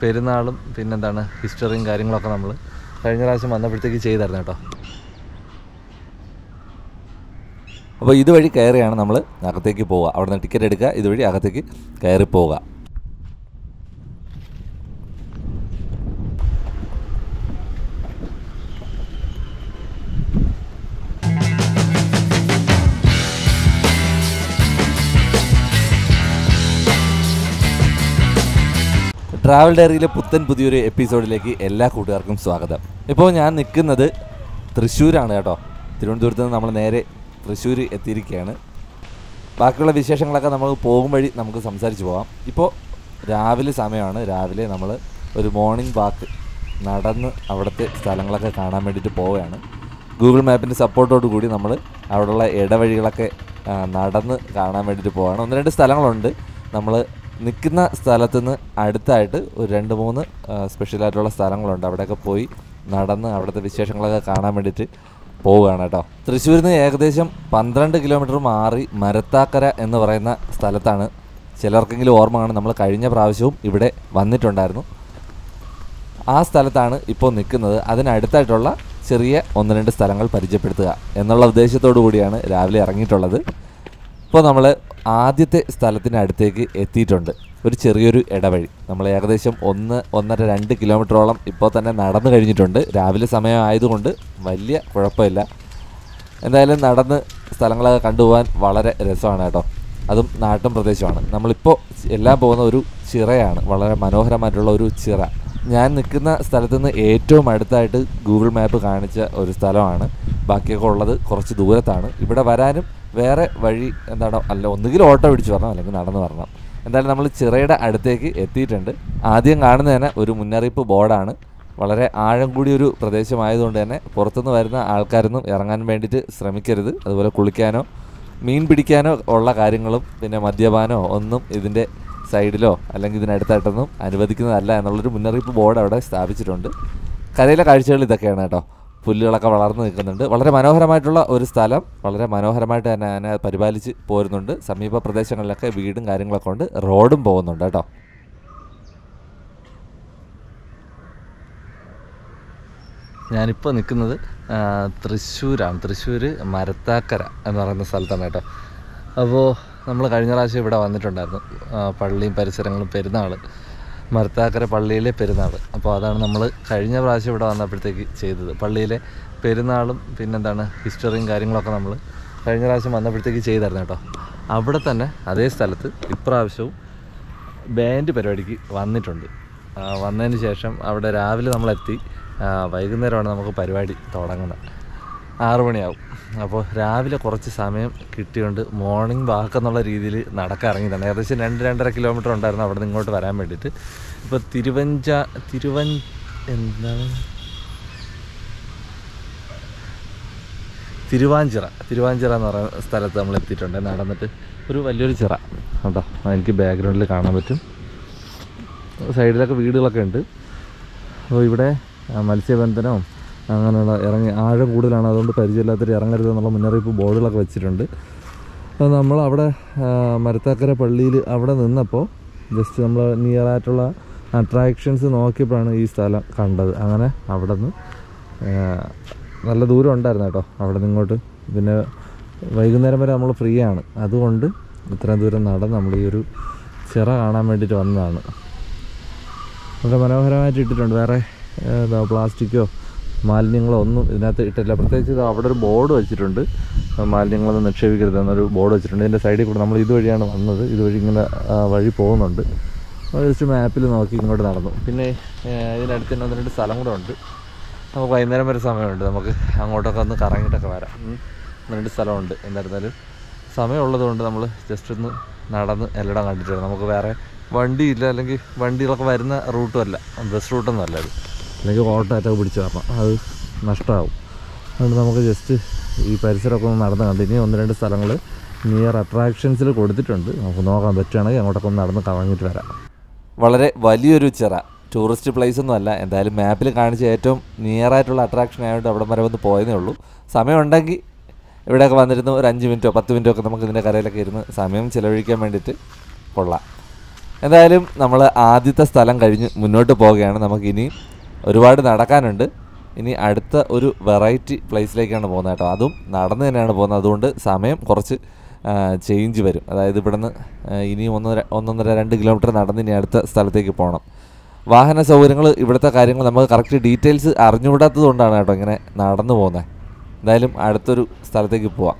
പെരുന്നാളും പിന്നെന്താണ് ഹിസ്റ്ററിയും കാര്യങ്ങളൊക്കെ നമ്മൾ കഴിഞ്ഞ പ്രാവശ്യം വന്നപ്പോഴത്തേക്ക് ചെയ്തായിരുന്നു കേട്ടോ അപ്പോൾ ഇതുവഴി കയറിയാണ് നമ്മൾ അകത്തേക്ക് പോവുക അവിടെ നിന്ന് ടിക്കറ്റ് എടുക്കുക ഇതുവഴി അകത്തേക്ക് കയറി പോവുക ട്രാവൽ ഡയറിയിലെ പുത്തൻ പുതിയൊരു എപ്പിസോഡിലേക്ക് എല്ലാ കൂട്ടുകാർക്കും സ്വാഗതം ഇപ്പോൾ ഞാൻ നിൽക്കുന്നത് തൃശ്ശൂരാണ് കേട്ടോ തിരുവനന്തപുരത്ത് നിന്ന് നമ്മൾ നേരെ തൃശ്ശൂർ എത്തിയിരിക്കുകയാണ് ബാക്കിയുള്ള വിശേഷങ്ങളൊക്കെ നമ്മൾ പോകും വഴി നമുക്ക് സംസാരിച്ച് പോകാം ഇപ്പോൾ രാവിലെ സമയമാണ് രാവിലെ നമ്മൾ ഒരു മോർണിംഗ് വാക്ക് നടന്ന് അവിടുത്തെ സ്ഥലങ്ങളൊക്കെ കാണാൻ വേണ്ടിയിട്ട് പോവുകയാണ് ഗൂഗിൾ മാപ്പിൻ്റെ സപ്പോർട്ടോട് കൂടി നമ്മൾ അവിടെയുള്ള ഇടവഴികളൊക്കെ ആ, നടന്ന് കാണാൻ വേണ്ടിയിട്ട് പോവുകയാണ് ഒന്ന് രണ്ട് സ്ഥലങ്ങളുണ്ട് നമ്മൾ നിൽക്കുന്ന സ്ഥലത്തു നിന്ന് അടുത്തായിട്ട് ഒരു രണ്ട് മൂന്ന് സ്പെഷ്യലായിട്ടുള്ള സ്ഥലങ്ങളുണ്ട് അവിടെയൊക്കെ പോയി നടന്ന് അവിടുത്തെ വിശേഷങ്ങളൊക്കെ കാണാൻ വേണ്ടിയിട്ട് പോവുകയാണ് കേട്ടോ തൃശ്ശൂരിൽ നിന്ന് ഏകദേശം പന്ത്രണ്ട് കിലോമീറ്റർ മാറി മരത്താക്കര എന്ന് പറയുന്ന സ്ഥലത്താണ് ചിലർക്കെങ്കിലും ഓർമ്മ കാണും നമ്മൾ കഴിഞ്ഞ പ്രാവശ്യവും ഇവിടെ വന്നിട്ടുണ്ടായിരുന്നു ആ സ്ഥലത്താണ് ഇപ്പോൾ നിൽക്കുന്നത് അതിനടുത്തായിട്ടുള്ള ചെറിയ ഒന്ന് രണ്ട് സ്ഥലങ്ങൾ പരിചയപ്പെടുത്തുക എന്നുള്ള ഉദ്ദേശത്തോടു കൂടിയാണ് രാവിലെ ഇറങ്ങിയിട്ടുള്ളത് ഇപ്പോൾ നമ്മൾ ആദ്യത്തെ സ്ഥലത്തിന് അടുത്തേക്ക് എത്തിയിട്ടുണ്ട് ഒരു ചെറിയൊരു ഇടവഴി നമ്മൾ ഏകദേശം ഒന്ന് ഒന്നര രണ്ട് കിലോമീറ്ററോളം ഇപ്പോൾ തന്നെ നടന്നു കഴിഞ്ഞിട്ടുണ്ട് രാവിലെ സമയം ആയതുകൊണ്ട് വലിയ കുഴപ്പമില്ല എന്തായാലും നടന്ന് സ്ഥലങ്ങളൊക്കെ കണ്ടുപോകാൻ വളരെ രസമാണ് കേട്ടോ അതും നാട്ടും പ്രദേശമാണ് നമ്മളിപ്പോൾ എല്ലാം പോകുന്ന ഒരു ചിറയാണ് വളരെ മനോഹരമായിട്ടുള്ള ഒരു ചിറ ഞാൻ നിൽക്കുന്ന സ്ഥലത്ത് നിന്ന് ഏറ്റവും അടുത്തായിട്ട് ഗൂഗിൾ മാപ്പ് കാണിച്ച ഒരു സ്ഥലമാണ് ബാക്കിയൊക്കെ ഉള്ളത് കുറച്ച് ദൂരത്താണ് ഇവിടെ വരാനും വേറെ വഴി എന്താണ് അല്ല ഒന്നുകിൽ ഓട്ടോ പിടിച്ച് വരണം അല്ലെങ്കിൽ നടന്ന് വരണം എന്തായാലും നമ്മൾ ചിറയുടെ അടുത്തേക്ക് എത്തിയിട്ടുണ്ട് ആദ്യം കാണുന്നത് തന്നെ ഒരു മുന്നറിയിപ്പ് ബോർഡാണ് വളരെ ആഴം കൂടിയൊരു പ്രദേശമായതുകൊണ്ട് തന്നെ പുറത്തുനിന്ന് വരുന്ന ആൾക്കാരൊന്നും ഇറങ്ങാൻ വേണ്ടിയിട്ട് ശ്രമിക്കരുത് അതുപോലെ കുളിക്കാനോ മീൻ പിടിക്കാനോ ഉള്ള കാര്യങ്ങളും പിന്നെ മദ്യപാനോ ഒന്നും ഇതിൻ്റെ സൈഡിലോ അല്ലെങ്കിൽ ഇതിനടുത്തായിട്ടൊന്നും അനുവദിക്കുന്നതല്ല എന്നുള്ളൊരു മുന്നറിയിപ്പ് ബോർഡ് അവിടെ സ്ഥാപിച്ചിട്ടുണ്ട് കരയിലെ കാഴ്ചകൾ ഇതൊക്കെയാണ് കേട്ടോ പുല്ലുകളൊക്കെ വളർന്നു നിൽക്കുന്നുണ്ട് വളരെ മനോഹരമായിട്ടുള്ള ഒരു സ്ഥലം വളരെ മനോഹരമായിട്ട് തന്നെ അതിനെ പരിപാലിച്ച് പോരുന്നുണ്ട് സമീപ പ്രദേശങ്ങളിലൊക്കെ വീടും കാര്യങ്ങളൊക്കെ ഉണ്ട് റോഡും പോകുന്നുണ്ട് കേട്ടോ ഞാനിപ്പോൾ നിൽക്കുന്നത് ആ, തൃശ്ശൂരാണ് തൃശ്ശൂർ മരത്താക്കര എന്ന് പറയുന്ന സ്ഥലത്താണ് കേട്ടോ അപ്പോൾ നമ്മൾ കഴിഞ്ഞ പ്രാവശ്യം ഇവിടെ വന്നിട്ടുണ്ടായിരുന്നു ആ, പള്ളിയും പരിസരങ്ങളും പെരുന്നാൾ മരത്താക്കര പള്ളിയിലെ പെരുന്നാൾ അപ്പോൾ അതാണ് നമ്മൾ കഴിഞ്ഞ പ്രാവശ്യം ഇവിടെ വന്നപ്പോഴത്തേക്ക് ചെയ്തത് പള്ളിയിലെ പെരുന്നാളും പിന്നെന്താണ് ഹിസ്റ്ററിയും കാര്യങ്ങളൊക്കെ നമ്മൾ കഴിഞ്ഞ പ്രാവശ്യം വന്നപ്പോഴത്തേക്ക് ചെയ്തായിരുന്നു കേട്ടോ അവിടെ തന്നെ അതേ സ്ഥലത്ത് ഇപ്രാവശ്യവും ബാൻഡ് പരിപാടിക്ക് വന്നിട്ടുണ്ട് ആ, വന്നതിന് ശേഷം അവിടെ രാവിലെ നമ്മളെത്തി ആ, വൈകുന്നേരമാണ് നമുക്ക് പരിപാടി തുടങ്ങുന്നത് ആറു മണിയാവും അപ്പോൾ രാവിലെ കുറച്ച് സമയം കിട്ടിയോണ്ട് മോർണിംഗ് വാക്ക് എന്നുള്ള രീതിയിൽ നടക്കാൻ ഇറങ്ങിയതാണ് ഏകദേശം രണ്ട് രണ്ടര കിലോമീറ്റർ ഉണ്ടായിരുന്നു അവിടെ നിന്ന് ഇങ്ങോട്ട് വരാൻ വേണ്ടിയിട്ട് ഇപ്പോൾ തിരുവഞ്ച തിരുവൻ എന്താണ് തിരുവാഞ്ചിറ തിരുവാഞ്ചിറ എന്ന് പറയുന്ന സ്ഥലത്ത് നമ്മൾ എത്തിയിട്ടുണ്ട് നടന്നിട്ട് ഒരു വലിയൊരു ചിറ കേട്ടോ എനിക്ക് ബാക്ക്ഗ്രൗണ്ടിൽ കാണാൻ പറ്റും സൈഡിലൊക്കെ വീടുകളൊക്കെ ഉണ്ട് അപ്പോൾ ഇവിടെ ആ, മത്സ്യബന്ധനവും അങ്ങനെയുള്ള ഇറങ്ങി ആഴം കൂടുതലാണ് അതുകൊണ്ട് പരിചയമില്ലാത്തവർ ഇറങ്ങരുത് എന്നുള്ള മുന്നറിയിപ്പ് ബോർഡുകളൊക്കെ വെച്ചിട്ടുണ്ട് അപ്പോൾ നമ്മൾ അവിടെ ആ, മരത്താക്കര പള്ളിയിൽ അവിടെ നിന്നപ്പോൾ ജസ്റ്റ് നമ്മൾ നിയർ ആയിട്ടുള്ള അട്രാക്ഷൻസ് നോക്കിയപ്പോഴാണ് ഈ സ്ഥലം കണ്ടത് അങ്ങനെ അവിടെ നിന്ന് നല്ല ദൂരം ഉണ്ടായിരുന്നു കേട്ടോ അവിടെ നിന്ന് ഇങ്ങോട്ട് പിന്നെ വൈകുന്നേരം വരെ നമ്മൾ ഫ്രീ ആണ് അതുകൊണ്ട് ഇത്രയും ദൂരം നടന്ന് നമ്മൾ ഈ ഒരു ചിറ കാണാൻ വേണ്ടിയിട്ട് വന്നതാണ് വളരെ മനോഹരമായിട്ട് ഇട്ടിട്ടുണ്ട് വേറെ ഏഹ്, എന്താ പ്ലാസ്റ്റിക്കോ മാലിന്യങ്ങളോ ഒന്നും ഇതിനകത്ത് ഇട്ടില്ല പ്രത്യേകിച്ച് ഇത് അവിടെ ഒരു ബോർഡ് വെച്ചിട്ടുണ്ട് ആ, മാലിന്യങ്ങളൊന്നും നിക്ഷേപിക്കരുത് എന്നൊരു ബോർഡ് വെച്ചിട്ടുണ്ട് ഇതിൻ്റെ സൈഡിൽ കൂടെ നമ്മൾ ഇതുവഴിയാണ് വന്നത് ഇതുവഴി ഇങ്ങനെ ആ, വഴി പോകുന്നുണ്ട് അപ്പോൾ ജസ്റ്റ് മാപ്പിൽ നോക്കി ഇങ്ങോട്ട് നടന്നു പിന്നെ ഏഹ്, ഇതിനടുത്ത് തന്നെ ഒന്ന് രണ്ട് സ്ഥലം കൂടെ ഉണ്ട് നമുക്ക് വൈകുന്നേരം വരെ സമയമുണ്ട് നമുക്ക് അങ്ങോട്ടൊക്കെ ഒന്ന് കറങ്ങിയിട്ടൊക്കെ വരാം ഉം. ഒന്ന് രണ്ട് സ്ഥലമുണ്ട് എന്നിരുന്നാലും സമയമുള്ളത് കൊണ്ട് നമ്മൾ ജസ്റ്റ് ഒന്ന് നടന്ന് എല്ലായിടം കണ്ടിട്ട് വരാം നമുക്ക് വേറെ വണ്ടിയില്ല അല്ലെങ്കിൽ വണ്ടികളൊക്കെ വരുന്ന റൂട്ടും അല്ല ബസ് റൂട്ടൊന്നും അല്ല അത് അല്ലെങ്കിൽ ഓട്ടോ ആറ്റോ പിടിച്ച് വരണം അത് നഷ്ടമാവും അതുകൊണ്ട് നമുക്ക് ജസ്റ്റ് ഈ പരിസരമൊക്കെ ഒന്ന് നടന്ന് കണ്ട് ഇനി ഒന്ന് രണ്ട് സ്ഥലങ്ങൾ നിയർ അട്രാക്ഷൻസിൽ കൊടുത്തിട്ടുണ്ട് നമുക്ക് നോക്കാൻ പറ്റുകയാണെങ്കിൽ അങ്ങോട്ടൊക്കെ ഒന്ന് നടന്ന് കറങ്ങിയിട്ട് വരാം വളരെ വലിയൊരു ചിറ ടൂറിസ്റ്റ് പ്ലേസ് ഒന്നും അല്ല എന്തായാലും മാപ്പിൽ കാണിച്ച ഏറ്റവും നിയർ ആയിട്ടുള്ള അട്രാക്ഷൻ ആയതുകൊണ്ട് അവിടെ വരെ ഒന്ന് പോയതേ ഉള്ളൂ സമയമുണ്ടെങ്കിൽ ഇവിടെയൊക്കെ വന്നിരുന്ന് ഒരു അഞ്ച് മിനിറ്റോ പത്ത് മിനിറ്റോ ഒക്കെ നമുക്ക് ഇതിൻ്റെ കരയിലൊക്കെ ഇരുന്ന് സമയം ചിലവഴിക്കാൻ വേണ്ടിയിട്ട് കൊള്ളാം എന്തായാലും നമ്മൾ ആദ്യത്തെ സ്ഥലം കഴിഞ്ഞ് മുന്നോട്ട് പോവുകയാണ് നമുക്കിനി ഒരുപാട് നടക്കാനുണ്ട് ഇനി അടുത്ത ഒരു വെറൈറ്റി പ്ലേസിലേക്കാണ് പോകുന്നത് കേട്ടോ അതും നടന്ന് തന്നെയാണ് പോകുന്നത് അതുകൊണ്ട് സമയം കുറച്ച് ചേഞ്ച് വരും അതായത് ഇവിടുന്ന് ആ, ഇനി ഒന്നര ഒന്നൊന്നര രണ്ട് കിലോമീറ്റർ നടന്ന് ഇനി അടുത്ത സ്ഥലത്തേക്ക് പോകണം വാഹന സൗകര്യങ്ങൾ ഇവിടുത്തെ കാര്യങ്ങൾ നമുക്ക് കറക്റ്റ് ഡീറ്റെയിൽസ് അറിഞ്ഞുകൂടാത്തത് കൊണ്ടാണ് കേട്ടോ ഇങ്ങനെ നടന്നു പോകുന്നത് എന്തായാലും അടുത്തൊരു സ്ഥലത്തേക്ക് പോവാം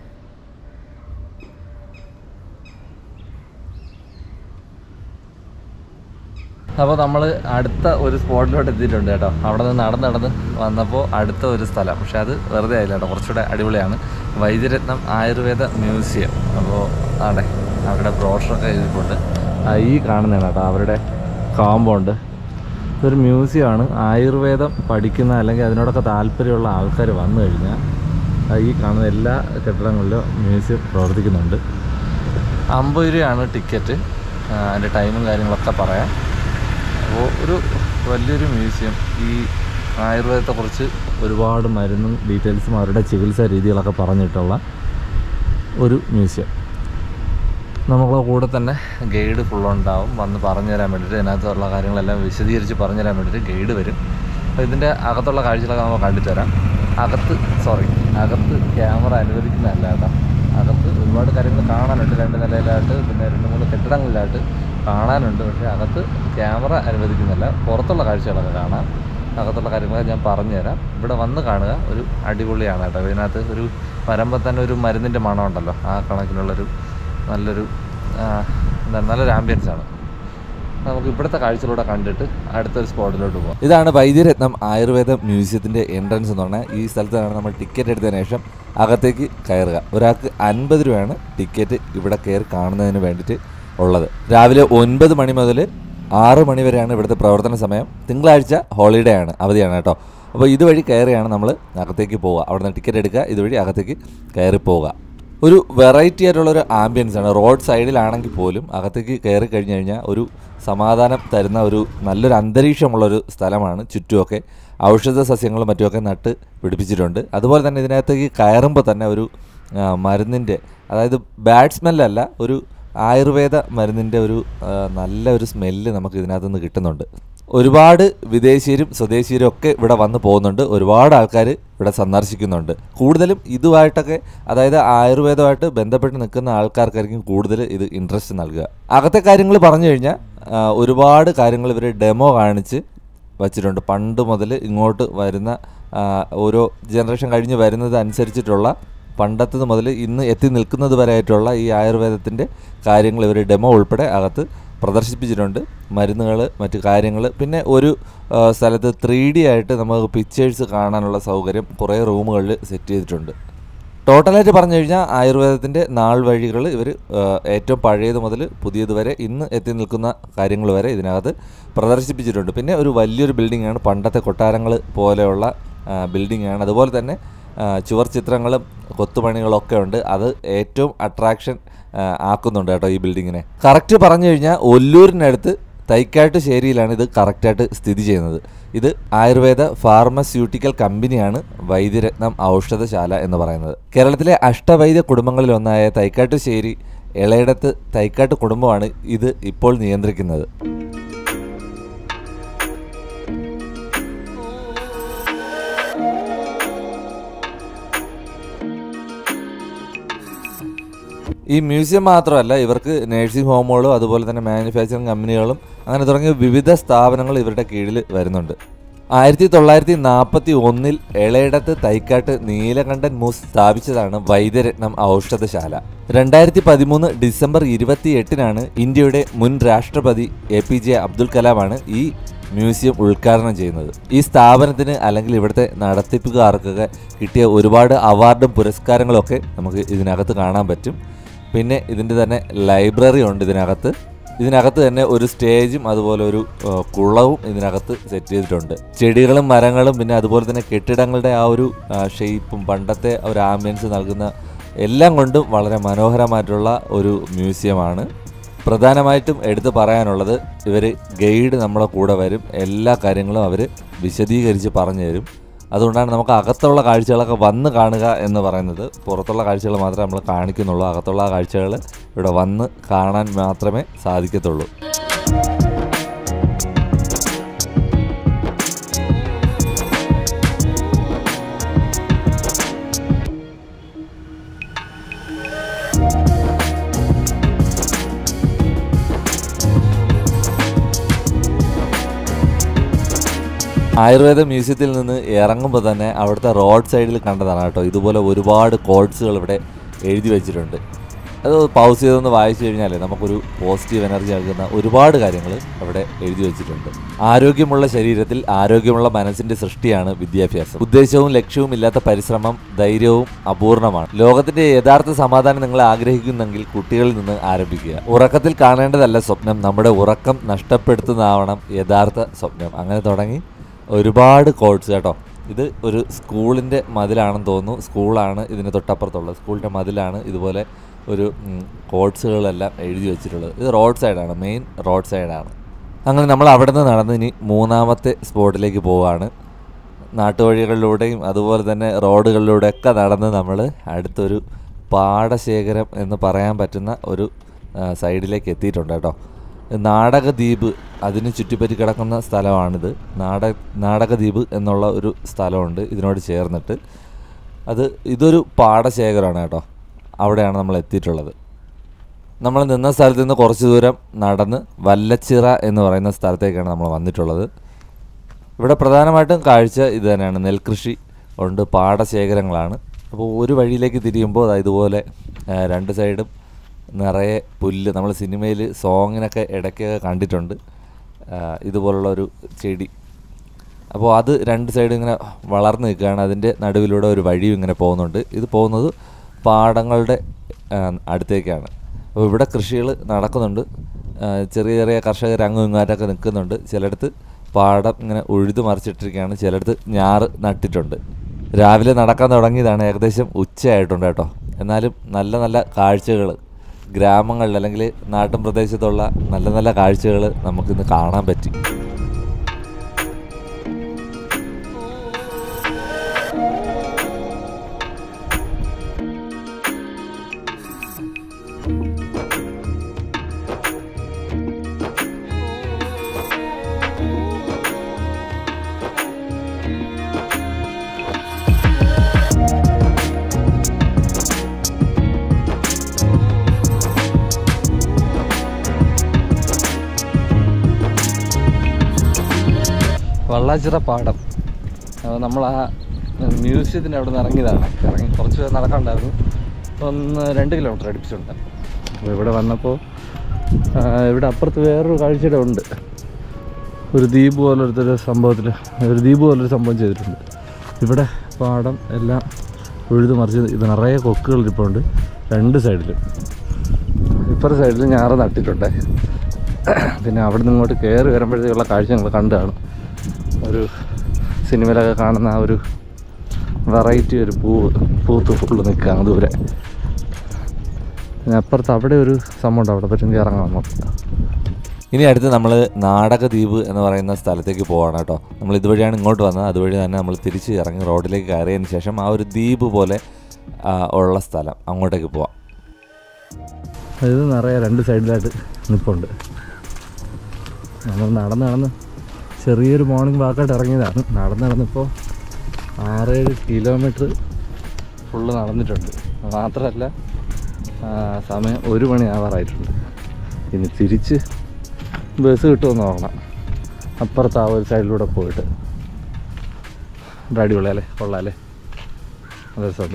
അപ്പോൾ നമ്മൾ അടുത്ത ഒരു സ്പോട്ടിലോട്ട് എത്തിയിട്ടുണ്ട് കേട്ടോ അവിടെ നിന്ന് നടന്ന് നടന്ന് വന്നപ്പോൾ അടുത്ത ഒരു സ്ഥലം പക്ഷെ അത് വെറുതെ ആയില്ല കേട്ടോ കുറച്ചുകൂടെ അടിപൊളിയാണ് വൈദ്യരത്നം ആയുർവേദ മ്യൂസിയം അപ്പോൾ ആടെ അവിടെ ബ്രോഷറൊക്കെ എഴുതിയിട്ടുണ്ട് ആ, ഈ കാണുന്നതാണ് കേട്ടോ അവരുടെ കോമ്പൗണ്ട് ഇതൊരു മ്യൂസിയമാണ് ആയുർവേദം പഠിക്കുന്ന അല്ലെങ്കിൽ അതിനോടൊക്കെ താല്പര്യമുള്ള ആൾക്കാർ വന്നു കഴിഞ്ഞാൽ ആ, ഈ കാണുന്ന എല്ലാ കെട്ടിടങ്ങളിലും മ്യൂസിയം പ്രവർത്തിക്കുന്നുണ്ട് അമ്പത് രൂപയാണ് ടിക്കറ്റ് ആ, അതിൻ്റെ ടൈമും കാര്യങ്ങളൊക്കെ പറയാം അപ്പോൾ ഒരു വലിയൊരു മ്യൂസിയം ഈ ആയുർവേദത്തെക്കുറിച്ച് ഒരുപാട് മരുന്നും ഡീറ്റെയിൽസും അവരുടെ ചികിത്സാ രീതികളൊക്കെ പറഞ്ഞിട്ടുള്ള ഒരു മ്യൂസിയം നമ്മളെ കൂടെ തന്നെ ഗൈഡ് ഫുള്ളുണ്ടാവും വന്ന് പറഞ്ഞു തരാൻ വേണ്ടിയിട്ട് ഇതിനകത്തുള്ള കാര്യങ്ങളെല്ലാം വിശദീകരിച്ച് പറഞ്ഞു തരാൻ വേണ്ടിയിട്ട് ഗൈഡ് വരും അപ്പോൾ ഇതിൻ്റെ അകത്തുള്ള കാഴ്ചകളൊക്കെ നമ്മൾ കണ്ടിട്ട് തരാം അകത്ത് സോറി അകത്ത് ക്യാമറ അനുവദിക്കുന്നതല്ല കേട്ടോ അകത്ത് ഒരുപാട് കാര്യങ്ങൾ കാണാനുണ്ട് രണ്ട് നിലയിലായിട്ട് പിന്നെ രണ്ട് മൂന്ന് കെട്ടിടങ്ങളിലായിട്ട് കാണാനുണ്ട് പക്ഷേ അകത്ത് ക്യാമറ അനുവദിക്കുന്നില്ല പുറത്തുള്ള കാഴ്ചകളൊക്കെ കാണാം അകത്തുള്ള കാര്യങ്ങളൊക്കെ ഞാൻ പറഞ്ഞു തരാം ഇവിടെ വന്ന് കാണുക ഒരു അടിപൊളിയാണ് കേട്ടോ ഇതിനകത്ത് ഒരു വരുമ്പോൾ തന്നെ ഒരു മരുന്നിൻ്റെ മണം ഉണ്ടല്ലോ ആ കണക്കിനുള്ളൊരു നല്ലൊരു ആ, എന്താണ് നല്ലൊരു ആംബിയൻസ് ആണ് നമുക്ക് ഇവിടുത്തെ കാഴ്ചകളൂടെ കണ്ടിട്ട് അടുത്തൊരു സ്പോട്ടിലോട്ട് പോകാം ഇതാണ് വൈദ്യരത്നം ആയുർവേദ മ്യൂസിയത്തിൻ്റെ എൻട്രൻസ് എന്ന് പറഞ്ഞാൽ ഈ സ്ഥലത്താണ് നമ്മൾ ടിക്കറ്റ് എടുത്തതിന് ശേഷം അകത്തേക്ക് കയറുക ഒരാൾക്ക് അൻപത് രൂപയാണ് ടിക്കറ്റ് ഇവിടെ കയറി കാണുന്നതിന് വേണ്ടിയിട്ട് ഉള്ളത് രാവിലെ ഒൻപത് മണി മുതൽ ആറ് മണി വരെയാണ് ഇവിടുത്തെ പ്രവർത്തന സമയം തിങ്കളാഴ്ച ഹോളിഡേ ആണ് അവധിയാണ് കേട്ടോ അപ്പോൾ ഇതുവഴി കയറിയാണ് നമ്മൾ അകത്തേക്ക് പോവുക അവിടെ നിന്ന് ടിക്കറ്റ് എടുക്കുക ഇതുവഴി അകത്തേക്ക് കയറി പോവുക ഒരു വെറൈറ്റി ആയിട്ടുള്ള ഒരു ആംബിയൻസ് ആണ് റോഡ് സൈഡിലാണെങ്കിൽ പോലും അകത്തേക്ക് കയറി കഴിഞ്ഞു കഴിഞ്ഞാൽ ഒരു സമാധാനം തരുന്ന ഒരു നല്ലൊരു അന്തരീക്ഷമുള്ള ഒരു സ്ഥലമാണ് ചുറ്റുമൊക്കെ ഔഷധ സസ്യങ്ങളും മറ്റുമൊക്കെ നട്ട് പിടിപ്പിച്ചിട്ടുണ്ട് അതുപോലെ തന്നെ ഇതിനകത്തേക്ക് കയറുമ്പോൾ തന്നെ ഒരു ആ, മരുന്നിൻ്റെ അതായത് ബാഡ് സ്മെല്ലല്ല ഒരു ആയുർവേദ മരുന്നിൻ്റെ ഒരു ആ, നല്ല ഒരു സ്മെല്ല് നമുക്ക് ഇതിനകത്ത് നിന്ന് കിട്ടുന്നുണ്ട് ഒരുപാട് വിദേശീയരും സ്വദേശീയരും ഒക്കെ ഇവിടെ വന്ന് പോകുന്നുണ്ട് ഒരുപാട് ആൾക്കാർ ഇവിടെ സന്ദർശിക്കുന്നുണ്ട് കൂടുതലും ഇതുമായിട്ടൊക്കെ അതായത് ആയുർവേദമായിട്ട് ബന്ധപ്പെട്ട് നിൽക്കുന്ന ആൾക്കാർക്കായിരിക്കും കൂടുതൽ ഇത് ഇൻട്രസ്റ്റ് നൽകുക അകത്തെ കാര്യങ്ങൾ പറഞ്ഞു കഴിഞ്ഞാൽ ആ, ഒരുപാട് കാര്യങ്ങൾ ഇവർ ഡെമോ കാണിച്ച് വച്ചിട്ടുണ്ട് പണ്ട് മുതൽ ഇങ്ങോട്ട് വരുന്ന ആ, ഓരോ ജനറേഷൻ കഴിഞ്ഞ് വരുന്നത് അനുസരിച്ചിട്ടുള്ള പണ്ടത്തത് മുതൽ ഇന്ന് എത്തി നിൽക്കുന്നത് വരെയായിട്ടുള്ള ഈ ആയുർവേദത്തിൻ്റെ കാര്യങ്ങൾ ഇവർ ഡെമോ ഉൾപ്പെടെ അകത്ത് പ്രദർശിപ്പിച്ചിട്ടുണ്ട് മരുന്നുകൾ മറ്റു കാര്യങ്ങൾ പിന്നെ ഒരു ആ, സ്ഥലത്ത് ത്രീ ഡി ആയിട്ട് നമുക്ക് പിക്ചേഴ്സ് കാണാനുള്ള സൗകര്യം കുറേ റൂമുകളിൽ സെറ്റ് ചെയ്തിട്ടുണ്ട് ടോട്ടലായിട്ട് പറഞ്ഞു കഴിഞ്ഞാൽ ആയുർവേദത്തിൻ്റെ നാൾ വഴികൾ ഇവർ ഏറ്റവും പഴയത് മുതൽ പുതിയത് വരെ ഇന്ന് എത്തി നിൽക്കുന്ന കാര്യങ്ങൾ വരെ ഇതിനകത്ത് പ്രദർശിപ്പിച്ചിട്ടുണ്ട് പിന്നെ ഒരു വലിയൊരു ബിൽഡിംഗ് ആണ് പണ്ടത്തെ കൊട്ടാരങ്ങൾ പോലെയുള്ള ബിൽഡിംഗ് ആണ് അതുപോലെ തന്നെ ആ, ചുവർ ചിത്രങ്ങളും കൊത്തുപണികളൊക്കെ ഉണ്ട് അത് ഏറ്റവും അട്രാക്ഷൻ ആക്കുന്നുണ്ട് കേട്ടോ ഈ ബിൽഡിങ്ങിനെ കറക്റ്റ് പറഞ്ഞു കഴിഞ്ഞാൽ ഒല്ലൂരിനടുത്ത് തൈക്കാട്ടുശ്ശേരിയിലാണ് ഇത് കറക്റ്റായിട്ട് സ്ഥിതി ചെയ്യുന്നത് ഇത് ആയുർവേദ ഫാർമസ്യൂട്ടിക്കൽ കമ്പനിയാണ് വൈദ്യരത്നം ഔഷധശാല എന്ന് പറയുന്നത് കേരളത്തിലെ അഷ്ടവൈദ്യ കുടുംബങ്ങളിലൊന്നായ തൈക്കാട്ടുശ്ശേരി ഇളയിടത്ത് തൈക്കാട്ട് കുടുംബമാണ് ഇത് ഇപ്പോൾ നിയന്ത്രിക്കുന്നത് ഈ മ്യൂസിയം മാത്രമല്ല ഇവർക്ക് നഴ്സിംഗ് ഹോമുകളും അതുപോലെ തന്നെ മാനുഫാക്ചറിങ് കമ്പനികളും അങ്ങനെ തുടങ്ങിയ വിവിധ സ്ഥാപനങ്ങൾ ഇവരുടെ കീഴിൽ വരുന്നുണ്ട് ആയിരത്തി തൊള്ളായിരത്തി നാൽപ്പത്തി ഒന്നിൽ എളയിടത്ത് തൈക്കാട്ട് നീലകണ്ഠൻ മൂസ് സ്ഥാപിച്ചതാണ് വൈദ്യരത്നം ഔഷധശാല രണ്ടായിരത്തി പതിമൂന്ന് ഡിസംബർ ഇരുപത്തി എട്ടിനാണ് ഇന്ത്യയുടെ മുൻ രാഷ്ട്രപതി എ പി ജെ അബ്ദുൽ കലാമാണ് ഈ മ്യൂസിയം ഉദ്ഘാടനം ചെയ്യുന്നത് ഈ സ്ഥാപനത്തിന് അല്ലെങ്കിൽ ഇവിടുത്തെ നടത്തിപ്പുകാർക്കൊക്കെ കിട്ടിയ ഒരുപാട് അവാർഡും പുരസ്കാരങ്ങളും ഒക്കെ നമുക്ക് ഇതിനകത്ത് കാണാൻ പറ്റും പിന്നെ ഇതിൻ്റെ തന്നെ ലൈബ്രറി ഉണ്ട് ഇതിനകത്ത് ഇതിനകത്ത് തന്നെ ഒരു സ്റ്റേജും അതുപോലെ ഒരു ആ, കുളവും ഇതിനകത്ത് സെറ്റ് ചെയ്തിട്ടുണ്ട് ചെടികളും മരങ്ങളും പിന്നെ അതുപോലെ തന്നെ കെട്ടിടങ്ങളുടെ ആ ഒരു ഷേപ്പും പണ്ടത്തെ ആ ഒരു ആംബിയൻസ് നൽകുന്ന എല്ലാം കൊണ്ടും വളരെ മനോഹരമായിട്ടുള്ള ഒരു മ്യൂസിയമാണ് പ്രധാനമായിട്ടും എടുത്തു പറയാനുള്ളത് ഇവർ ഗൈഡ് നമ്മളെ കൂടെ വരും എല്ലാ കാര്യങ്ങളും അവർ വിശദീകരിച്ച് പറഞ്ഞു തരും അതുകൊണ്ടാണ് നമുക്ക് അകത്തുള്ള കാഴ്ചകളൊക്കെ വന്ന് കാണുക എന്ന് പറയുന്നത് പുറത്തുള്ള കാഴ്ചകൾ മാത്രമേ നമ്മൾ കാണിക്കുന്നുള്ളൂ അകത്തുള്ള കാഴ്ചകൾ ഇവിടെ വന്ന് കാണാൻ മാത്രമേ സാധിക്കത്തുള്ളൂ ആയുർവേദ മ്യൂസിയത്തിൽ നിന്ന് ഇറങ്ങുമ്പോൾ തന്നെ അവിടുത്തെ റോഡ് സൈഡിൽ കണ്ടതാണ് കേട്ടോ ഇതുപോലെ ഒരുപാട് കോഡ്സുകൾ ഇവിടെ എഴുതി വെച്ചിട്ടുണ്ട് അത് പൗസ് ചെയ്തൊന്ന് വായിച്ചു കഴിഞ്ഞാൽ നമുക്കൊരു പോസിറ്റീവ് എനർജി നൽകുന്ന ഒരുപാട് കാര്യങ്ങൾ അവിടെ എഴുതി വെച്ചിട്ടുണ്ട് ആരോഗ്യമുള്ള ശരീരത്തിൽ ആരോഗ്യമുള്ള മനസ്സിന്റെ സൃഷ്ടിയാണ് വിദ്യാഭ്യാസം ഉദ്ദേശവും ലക്ഷ്യവും ഇല്ലാത്ത പരിശ്രമം ധൈര്യവും അപൂർണമാണ് ലോകത്തിന്റെ യഥാർത്ഥ സമാധാനം നിങ്ങൾ ആഗ്രഹിക്കുന്നെങ്കിൽ കുട്ടികളിൽ നിന്ന് ആരംഭിക്കുക ഉറക്കത്തിൽ കാണേണ്ടതല്ല സ്വപ്നം നമ്മുടെ ഉറക്കം നഷ്ടപ്പെടുത്തുന്നതാവണം യഥാർത്ഥ സ്വപ്നം അങ്ങനെ തുടങ്ങി ഒരുപാട് കോഴ്സ് കേട്ടോ ഇത് ഒരു സ്കൂളിൻ്റെ മതിലാണെന്ന് തോന്നുന്നു സ്കൂളാണ് ഇതിന് തൊട്ടപ്പുറത്തുള്ളത് സ്കൂളിൻ്റെ മതിലാണ് ഇതുപോലെ ഒരു കോഴ്സുകളെല്ലാം എഴുതി വെച്ചിട്ടുള്ളത് ഇത് റോഡ് സൈഡാണ് മെയിൻ റോഡ് സൈഡാണ് അങ്ങനെ നമ്മൾ അവിടെ നിന്ന് നടന്ന് ഇനി മൂന്നാമത്തെ സ്പോട്ടിലേക്ക് പോവുകയാണ് നാട്ടുവഴികളിലൂടെയും അതുപോലെ തന്നെ റോഡുകളിലൂടെയൊക്കെ നടന്ന് നമ്മൾ അടുത്തൊരു പാടശേഖരം എന്ന് പറയാൻ പറ്റുന്ന ഒരു ആ, സൈഡിലേക്ക് എത്തിയിട്ടുണ്ട് കേട്ടോ നാടകദ്വീപ് അതിന് ചുറ്റിപ്പറ്റി കിടക്കുന്ന സ്ഥലമാണിത് നാട നാടകദ്വീപ് എന്നുള്ള ഒരു സ്ഥലമുണ്ട് ഇതിനോട് ചേർന്നിട്ട് അത് ഇതൊരു പാടശേഖരമാണ് കേട്ടോ അവിടെയാണ് നമ്മൾ എത്തിയിട്ടുള്ളത് നമ്മൾ നിന്ന സ്ഥലത്ത് നിന്ന് കുറച്ച് ദൂരം നടന്ന് വല്ലച്ചിറ എന്ന് പറയുന്ന സ്ഥലത്തേക്കാണ് നമ്മൾ വന്നിട്ടുള്ളത് ഇവിടെ പ്രധാനമായിട്ടും കാഴ്ച ഇത് തന്നെയാണ് നെൽകൃഷി ഉണ്ട് പാടശേഖരങ്ങളാണ് അപ്പോൾ ഒരു വഴിയിലേക്ക് തിരിയുമ്പോൾ ദാ ഇതുപോലെ ആ, രണ്ട് സൈഡും നിറയെ പുല്ല് നമ്മൾ സിനിമയിൽ സോങ്ങിനൊക്കെ ഇടയ്ക്കൊക്കെ കണ്ടിട്ടുണ്ട് ആ, ഇതുപോലുള്ള ഒരു ചെടി അപ്പോൾ അത് രണ്ട് സൈഡ് ഇങ്ങനെ വളർന്നു നിൽക്കുകയാണ് അതിൻ്റെ നടുവിലൂടെ ഒരു വഴിയും ഇങ്ങനെ പോകുന്നുണ്ട് ഇത് പോകുന്നത് പാടങ്ങളുടെ ആ, അടുത്തേക്കാണ് അപ്പോൾ ഇവിടെ കൃഷികൾ നടക്കുന്നുണ്ട് ആ, ചെറിയ ചെറിയ കർഷകർ അങ്ങും ഇങ്ങോട്ടൊക്കെ നിൽക്കുന്നുണ്ട് ചിലയിടത്ത് പാടം ഇങ്ങനെ ഉഴുതു മറിച്ചിട്ടിരിക്കുകയാണ് ചിലയിടത്ത് ഞാറ് നട്ടിട്ടുണ്ട് രാവിലെ നടക്കാൻ തുടങ്ങിയതാണ് ഏകദേശം ഉച്ചയായിട്ടുണ്ട് കേട്ടോ എന്നാലും നല്ല നല്ല കാഴ്ചകൾ ഗ്രാമങ്ങളിൽ അല്ലെങ്കിൽ നാട്ടിൻ പ്രദേശത്തുള്ള നല്ല നല്ല കാഴ്ചകൾ നമുക്കിന്ന് കാണാൻ പറ്റി വള്ളാച്ചിറ പാടം അപ്പോൾ നമ്മൾ ആ മ്യൂസിയത്തിൻ്റെ അവിടെ നിന്ന് ഇറങ്ങിയതാണ് ഇറങ്ങി കുറച്ച് പേര് നടക്കാനുണ്ടായിരുന്നു ഒന്ന് രണ്ട് കിലോമീറ്റർ അടുപ്പിച്ചുണ്ട് അപ്പോൾ ഇവിടെ വന്നപ്പോൾ ആ, ഇവിടെ അപ്പുറത്ത് വേറൊരു കാഴ്ചയുടെ ഉണ്ട് ഒരു ദ്വീപ് പോലൊരു സംഭവത്തിൽ ഒരു ദ്വീപ് പോലൊരു സംഭവം ചെയ്തിട്ടുണ്ട് ഇവിടെ പാടം എല്ലാം ഉഴുത് മറിച്ച് ഇത് നിറയെ കൊക്കുകൾ ഇരിപ്പുണ്ട് രണ്ട് സൈഡിലും ഇപ്പുറത്തെ സൈഡിൽ ഞാറ് നട്ടിട്ടുണ്ട് പിന്നെ അവിടെ നിന്ന് ഇങ്ങോട്ട് കയറി വരുമ്പോഴത്തേക്കുള്ള കാഴ്ച ഞങ്ങൾ കണ്ടു കാണും ഒരു സിനിമയിലൊക്കെ കാണുന്ന ആ ഒരു വെറൈറ്റി ഒരു പൂവ് പൂത്ത് ഫുള്ള് നിൽക്കുകയാണ് ദൂരെ പിന്നെ അപ്പുറത്ത് അവിടെ ഒരു സംഭവം ഉണ്ട് അവിടെ പറ്റുമെങ്കിൽ ഇറങ്ങാം നമുക്ക് ഇനി അടുത്ത് നമ്മൾ നാടകദ്വീപ് എന്ന് പറയുന്ന സ്ഥലത്തേക്ക് പോവാണ് കേട്ടോ നമ്മൾ ഇതുവഴിയാണ് ഇങ്ങോട്ട് വന്നത് അതുവഴി തന്നെ നമ്മൾ തിരിച്ച് ഇറങ്ങി റോഡിലേക്ക് കയറിയതിന് ശേഷം ആ ഒരു ദ്വീപ് പോലെ ആ, ഉള്ള സ്ഥലം അങ്ങോട്ടേക്ക് പോവാം ഇത് നിറയെ രണ്ട് സൈഡിലായിട്ട് നിൽപ്പുണ്ട് നമ്മൾ നടന്ന് നടന്ന് ചെറിയൊരു മോർണിംഗ് വാക്കായിട്ട് ഇറങ്ങിയതാണ് നടന്ന് നടന്നിപ്പോൾ ആറേഴ് കിലോമീറ്റർ ഫുള്ള് നടന്നിട്ടുണ്ട് മാത്രമല്ല ആ, സമയം ഒരു മണി ആവാറായിട്ടുണ്ട് ഇനി തിരിച്ച് ബസ് കിട്ടുമെന്ന് നോക്കണം അപ്പുറത്ത് ആ ഒരു സൈഡിലൂടെ പോയിട്ട് ഇവിടെ അടിപൊളിയല്ലേ കൊള്ളാല്ലേ നല്ല രസമുണ്ട്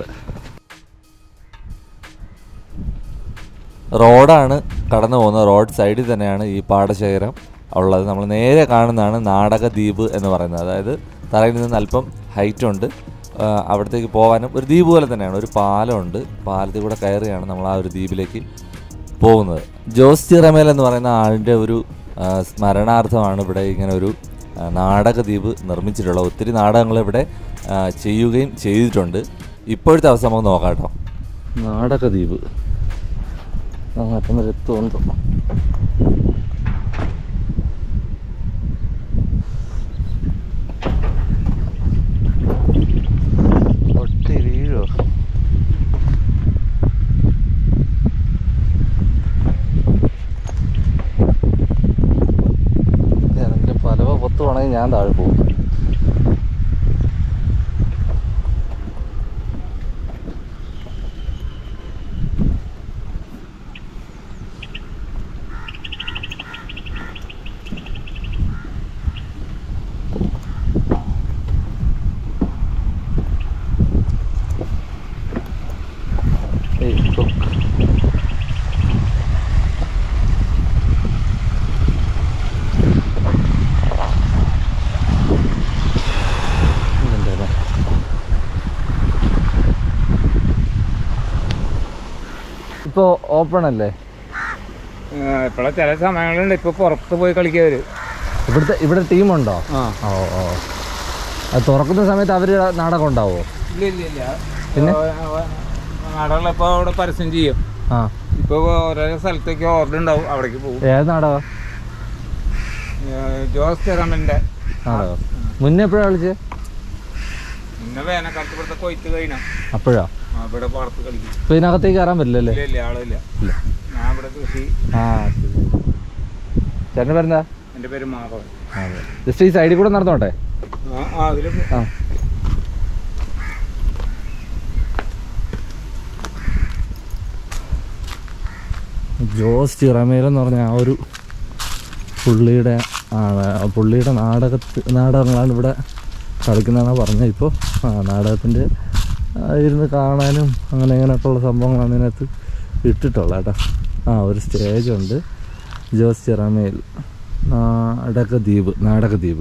റോഡാണ് കടന്നു പോകുന്നത് റോഡ് സൈഡിൽ തന്നെയാണ് ഈ പാടശേഖരം ഉള്ളത് നമ്മൾ നേരെ കാണുന്നതാണ് നാടകദ്വീപ് എന്ന് പറയുന്നത് അതായത് തറയിൽ നിന്ന് അല്പം ഹൈറ്റ് ഉണ്ട് ആ, അവിടത്തേക്ക് പോകാനും ഒരു ദ്വീപ് പോലെ തന്നെയാണ് ഒരു പാലമുണ്ട് പാലത്തിൽ കൂടെ കയറിയാണ് നമ്മൾ ആ ഒരു ദ്വീപിലേക്ക് പോകുന്നത് ജോസ് ചിറമേൽ എന്ന് പറയുന്ന ആളിൻ്റെ ഒരു ആ, സ്മരണാർത്ഥമാണ് ഇവിടെ ഇങ്ങനെ ഒരു ആ, നാടകദ്വീപ് നിർമ്മിച്ചിട്ടുള്ളത് ഒത്തിരി നാടകങ്ങൾ ഇവിടെ ആ, ചെയ്യുകയും ചെയ്തിട്ടുണ്ട് ഇപ്പോഴത്തെ അവസ്ഥ നമുക്ക് നോക്കാം കേട്ടോ നാടകദ്വീപ് ആ അപ്പം വരെ എത്തുമെന്ന് പൊട്ടി വീഴോ അല്ലെങ്കിൽ ഞാൻ താഴെ പോകും ഏയ് cook. ഇതെന്താ ഇപ്പോ ഓപ്പൺ അല്ലേ ഇപ്പോഴെ ചില സമയങ്ങളുണ്ട് ഇപ്പൊ പുറത്ത് പോയി കളിക്കവര് ഇവിടുത്തെ ഇവിടെ ടീമുണ്ടോ ആ ഓ ഓ അത് തുറക്കുന്ന സമയത്ത് അവര് നാടകം ഉണ്ടാവോ ഇല്ല ഇല്ല ഇല്ല പിന്നെ? നാടകങ്ങൾ ഇപ്പൊ അവിടെ പരസ്യം ചെയ്യും ആ ഇപ്പൊ ഓരോ സ്ഥലത്തേക്ക് ഓർഡർ ഉണ്ടാവും അവിടേക്ക് പോകും ഏത് നാടകം ഏഹ് ജോസ് ചെറമന്റെ നാടകം മുന്നേ എപ്പോഴാ വിളിച്ചത് ഇന്ന വേനൽക്കാലത്ത് ഇവിടുത്തെ കൊയ്ത്ത് കഴിഞ്ഞാ അപ്പോഴാ ആ, ഇവിടെ പുറത്ത് കളിക്കും ഇപ്പൊ ഇതിനകത്തേക്ക് കയറാൻ പറ്റില്ലല്ലേ ഇല്ല ഇല്ല ആളില്ല ഇല്ല ഞാൻ ഇവിടെ കൃഷി ആ ചേട്ടൻ്റെ പേരെന്താ എന്റെ പേര് മാധവൻ ജസ്റ്റ് ഈ സൈഡിൽ കൂടെ നടന്നോട്ടെ ആ ആ അതില് ആ ജോസ് ചിറമേൽ എന്ന് പറഞ്ഞ ആ ഒരു പുള്ളിയുടെ ആണ് ആ പുള്ളിയുടെ നാടകത്ത് നാടകങ്ങളാണ് ഇവിടെ കളിക്കുന്നതെന്നാണ് പറഞ്ഞത് ഇപ്പോൾ ആ നാടകത്തിൻ്റെ ആ, ഇരുന്ന് കാണാനും അങ്ങനെ ഇങ്ങനെയൊക്കെയുള്ള സംഭവങ്ങളാണ് ഇതിനകത്ത് ഇട്ടിട്ടുള്ളത് കേട്ടോ ആ ഒരു സ്റ്റേജുണ്ട് ജോസ് ചിറമേൽ നാടകദ്വീപ് നാടകദ്വീപ്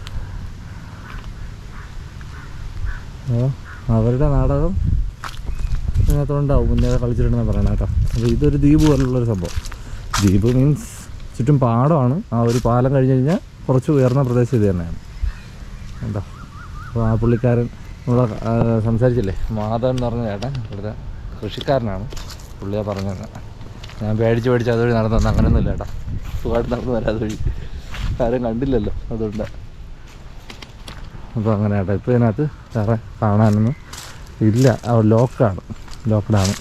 അപ്പോൾ അവരുടെ നാടകം ഇതിനകത്തുണ്ടാവും മുന്നേ കളിച്ചിട്ടുണ്ടെന്ന് പറയണം കേട്ടോ അപ്പോൾ ഇതൊരു ദ്വീപ് പോലുള്ളൊരു സംഭവം ദ്വീപ് മീൻസ് ചുറ്റും പാടമാണ് ആ ഒരു പാലം കഴിഞ്ഞ് കഴിഞ്ഞാൽ കുറച്ച് ഉയർന്ന പ്രദേശം ഇത് തന്നെയാണ് കേട്ടോ അപ്പോൾ ആ പുള്ളിക്കാരൻ നമ്മൾ സംസാരിച്ചില്ലേ മാധവൻ എന്ന് പറഞ്ഞ ചേട്ടൻ ഇവിടുത്തെ കൃഷിക്കാരനാണ് പുള്ളിയെ പറഞ്ഞത് ഞാൻ പേടിച്ച് പേടിച്ച് അതുവഴി നടന്നു വന്നു അങ്ങനെയൊന്നുമില്ല ചേട്ടാ സുഖമായിട്ട് നടന്നു വരാം അതുവഴി ആരും കണ്ടില്ലല്ലോ അതുകൊണ്ട് അപ്പോൾ അങ്ങനെ കേട്ടോ ഇപ്പോൾ ഇതിനകത്ത് വേറെ കാണാനൊന്നും ഇല്ല ആ ലോക്കാണ് ലോക്ക്ഡാണ്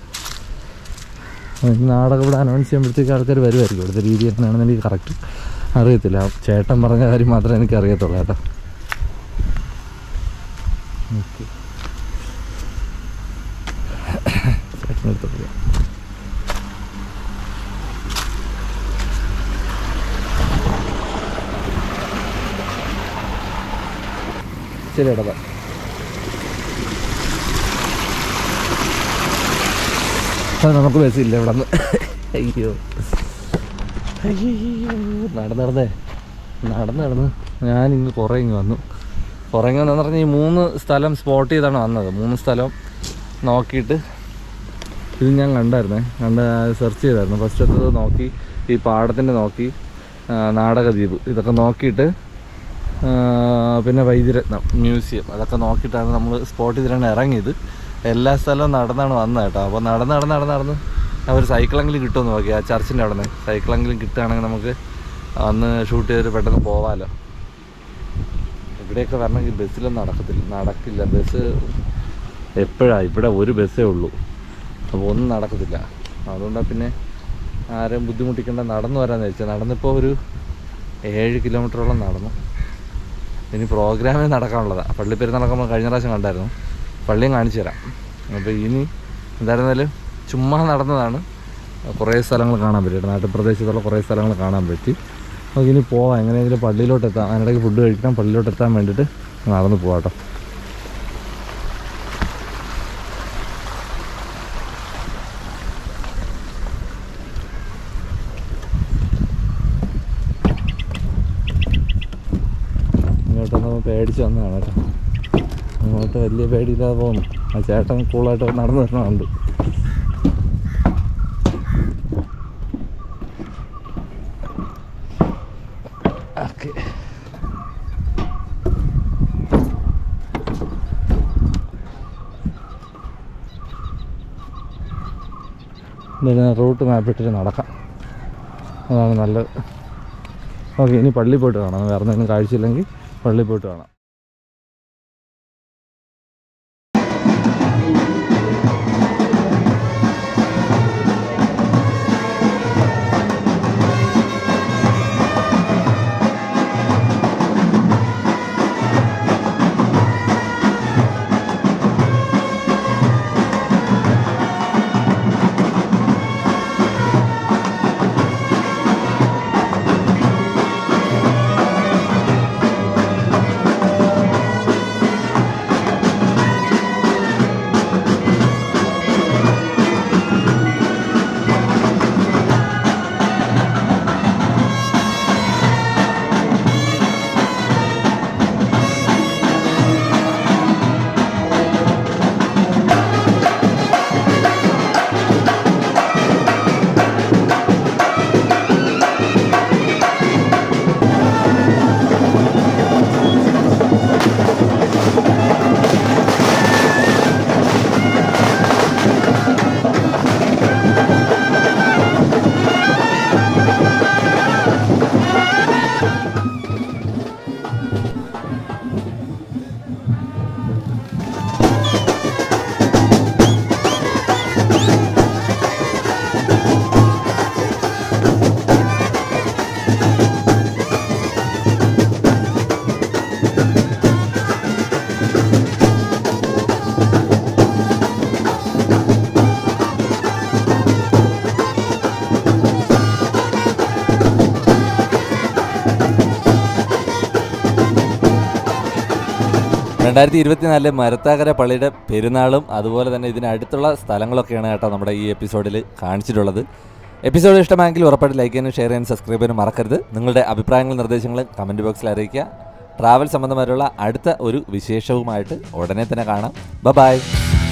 നാടകം ഇവിടെ അനൗൺസ് ചെയ്യുമ്പോഴത്തേക്ക് ആൾക്കാർ വരുമായിരിക്കും ഇവിടുത്തെ രീതി എങ്ങനെയാണെന്ന് എനിക്ക് കറക്റ്റ് അറിയത്തില്ല ആ ചേട്ടൻ പറഞ്ഞ കാര്യം മാത്രമേ എനിക്ക് അറിയത്തുള്ളൂ കേട്ടോ ഓക്കെ ചേട്ടനെടുത്ത് പോകാം ശരി ഏട്ടാ bye. ആ, നമുക്ക് ബസ്സില്ല ഇവിടെ നിന്ന് അയ്യോ അയ്യോ നടന്ന് നടന്നേ നടന്ന് നടന്ന് ഞാൻ ഇങ്ങ് കുറേ ഇങ്ങ് വന്നു കുറേ ഇങ്ങ് വന്നെന്ന് പറഞ്ഞാൽ ഈ മൂന്ന് സ്ഥലം സ്പോട്ട് ചെയ്താണ് വന്നത് മൂന്ന് സ്ഥലം നോക്കിയിട്ട് ഇത് ഞാൻ കണ്ടായിരുന്നേ കണ്ട് സെർച്ച് ചെയ്തായിരുന്നു ഫസ്റ്റത്തത് നോക്കി ഈ പാടത്തിൻ്റെ നോക്കി ആ, നാടകദ്വീപ് ഇതൊക്കെ നോക്കിയിട്ട് ആ, പിന്നെ വൈദ്യരത്നം മ്യൂസിയം അതൊക്കെ നോക്കിയിട്ടാണ് നമ്മൾ സ്പോട്ട് ചെയ്തിട്ടാണ് ഇറങ്ങിയത് എല്ലാ സ്ഥലവും നടന്നാണ് വന്നത് കേട്ടോ അപ്പോൾ നടന്ന് നടന്ന് നടന്ന് നടന്ന് ആ ഒരു സൈക്കിളെങ്കിലും കിട്ടുമെന്ന് നോക്കി ആ ചർച്ചിൻ്റെ അവിടെ നിന്ന് സൈക്കിളെങ്കിലും കിട്ടുകയാണെങ്കിൽ നമുക്ക് അന്ന് ഷൂട്ട് ചെയ്തിട്ട് പെട്ടെന്ന് പോവാമല്ലോ ഇവിടെയൊക്കെ വരണമെങ്കിൽ ബസ്സിലൊന്നും നടക്കത്തില്ല നടക്കില്ല ബസ് എപ്പോഴാണ് ഇവിടെ ഒരു ബസ്സേ ഉള്ളൂ അപ്പോൾ ഒന്നും നടക്കത്തില്ല അതുകൊണ്ടാണ് പിന്നെ ആരെയും ബുദ്ധിമുട്ടിക്കേണ്ട നടന്നു വരാമെന്ന് വെച്ചാൽ നടന്നിപ്പോൾ ഒരു ഏഴ് കിലോമീറ്ററോളം നടന്നു ഇനി പ്രോഗ്രാമേ നടക്കാനുള്ളതാണ് പള്ളി പെരുന്നാളൊക്കെ നമ്മൾ കഴിഞ്ഞ പ്രാവശ്യം കണ്ടായിരുന്നു പള്ളിയും കാണിച്ചു തരാം അപ്പോൾ ഇനി എന്തായിരുന്നാലും ചുമ്മാ നടന്നതാണ് കുറേ സ്ഥലങ്ങൾ കാണാൻ പറ്റി നാട്ടുപ്രദേശത്തുള്ള കുറേ സ്ഥലങ്ങൾ കാണാൻ പറ്റി നമുക്ക് ഇനി പോവാം എങ്ങനെയെങ്കിലും പള്ളിയിലോട്ട് എത്താം അതിനിടയ്ക്ക് ഫുഡ് കഴിക്കണം പള്ളിയിലോട്ട് എത്താൻ വേണ്ടിയിട്ട് നടന്ന് പോവാം കേട്ടോ ഇങ്ങോട്ടൊന്ന് പേടിച്ച് വന്നതാണ് കേട്ടോ അങ്ങോട്ട് വലിയ പേടിയില്ലാതെ പോകുന്നു ആ ചേട്ടൻ കൂളായിട്ട് നടന്നു വരണമുണ്ട് ഓക്കെ പിന്നെ റൂട്ട് മാപ്പ് ഇട്ടിട്ട് നടക്കാം അതാണ് നല്ലത് ഓക്കെ ഇനി പള്ളിയിൽ പോയിട്ട് കാണാം വേറെ എന്തെങ്കിലും കാഴ്ചയില്ലെങ്കിൽ പള്ളിയിൽ പോയിട്ട് കാണാം രണ്ടായിരത്തി ഇരുപത്തിനാലിലെ മരത്താകര പള്ളിയുടെ പെരുന്നാളും അതുപോലെ തന്നെ ഇതിനടുത്തുള്ള സ്ഥലങ്ങളൊക്കെയാണ് കേട്ടോ നമ്മുടെ ഈ എപ്പിസോഡിൽ കാണിച്ചിട്ടുള്ളത് എപ്പിസോഡ് ഇഷ്ടമായെങ്കിൽ ഉറപ്പായിട്ട് ലൈക്ക് ചെയ്യാനും ഷെയർ ചെയ്യാനും സബ്സ്ക്രൈബ് ചെയ്യാനും മറക്കരുത് നിങ്ങളുടെ അഭിപ്രായങ്ങളും നിർദ്ദേശങ്ങളും കമൻറ്റ് ബോക്സിൽ അറിയിക്കുക ട്രാവൽ സംബന്ധമായിട്ടുള്ള അടുത്ത ഒരു വിശേഷവുമായിട്ട് ഉടനെ തന്നെ കാണാം ബ ബായ്